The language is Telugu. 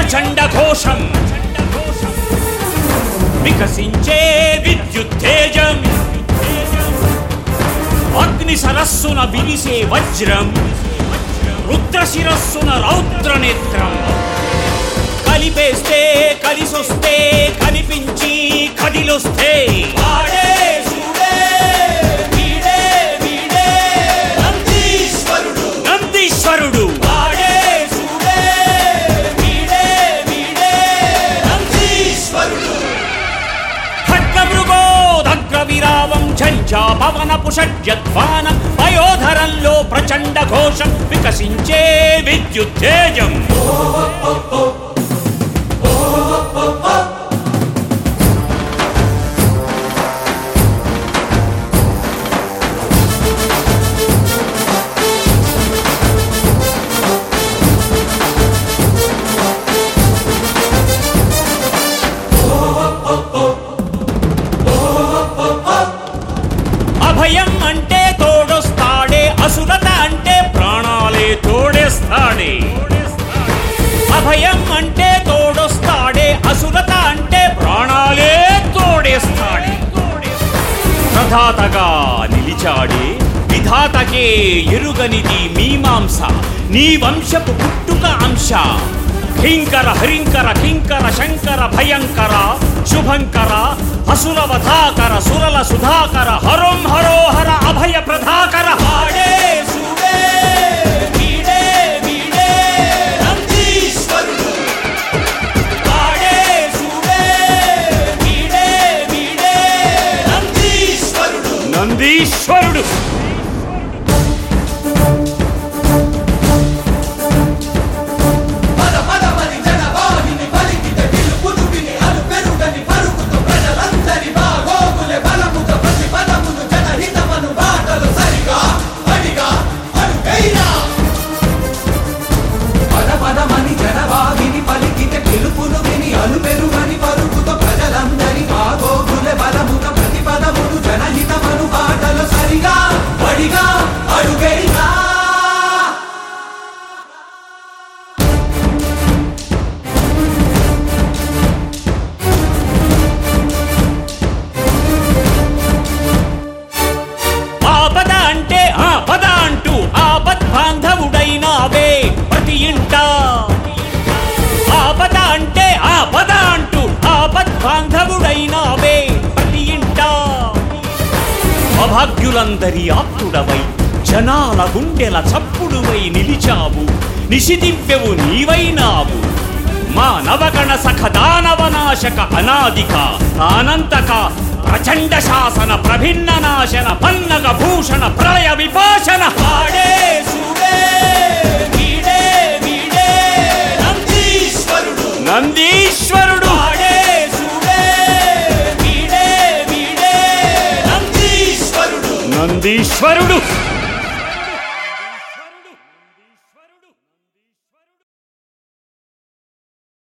ప్రచండ ఘోషం వికసించే విద్యుత్తేజం అగ్ని సరస్సున విరిసే వజ్రం రుద్ర శిరస్సున రౌద్ర నేత్రం కలిపేస్తే కలిసొస్తే కనిపించి కదిలొస్తే వాడే చూడే వీడే వీడే నందీశ్వరుడు నందీశ్వరుడు వాడే చూడే వీడే వీడే నందీశ్వరుడు ఖడ్గమృగోదగ్ర విరావం ఝంఝా పవన పుషడ్యధ్వానం వయోధరంలో ప్రచండ ఘోషం వికసించే విద్యుత్తేజం అభయం అంటే తోడొస్తాడే అసురత అంటే ప్రాణాలే తోడేస్తాడే అభయం అంటే తోడొస్తాడే అసురత అంటే ప్రాణాలే తోడేస్తాడే ప్రధాతగా నిలిచాడే విధాతకే ఎరుగనిది మీమాంస నీ వంశపు పుట్టుక అంశ కింకర హరింకర కింకర శంకర భయంకర శుభంకర అసుర వధాకర సురల సుధాకర హరం హరోహర అభయ ప్రధాకర హాడే సుడే వీడే వీడే నందీశ్వరుడు హాడే సుడే వీడే వీడే నందీశ్వరుడు నందీశ్వరుడు పద పదమని జనవాహిని పలికితే పిలుపును విని అలు పెరుగని పలుకుతూ ప్రజలందరి బాగోగులే బలముతో ప్రతి పదమును జనహితమను బాటలు సరిగా అడిగా అడుగైనా పద పదమని జనవాహిని పలికితే పిలుపును విని అలు పెరుగని పలుకుతో ప్రజలందరి బాగోగులే బలముతో ప్రతి పదమును జనహితమను బాటలు సరిగా అడిగా అడుగైనా ఆపద అంటే ఆ పద అంటూ ఆపద్ బాంధవుడైనావే ప్రతి ఇంట ఆపద అంటే ఆ పద అంటూ ఆపద్ బాంధవుడైనావే ప్రతి ఇంట అభాగ్యులందరి ఆప్తుడవై జనాల గుండెల చప్పుడువై నిలిచావు నిశిదివ్యవు నీవైనావు మా నవగణ సఖ దానవనాశక అనాదిక అనంతక ప్రచండ శాసన ప్రభిన్న నాశన పన్నగ భూషణ ప్రళయ విపాశన హాడే సుడే వీడే వీడే నందీశ్వరుడు నందీశ్వరుడు హాడే సుడే వీడే వీడే నందీశ్వరుడు నందీశ్వరుడు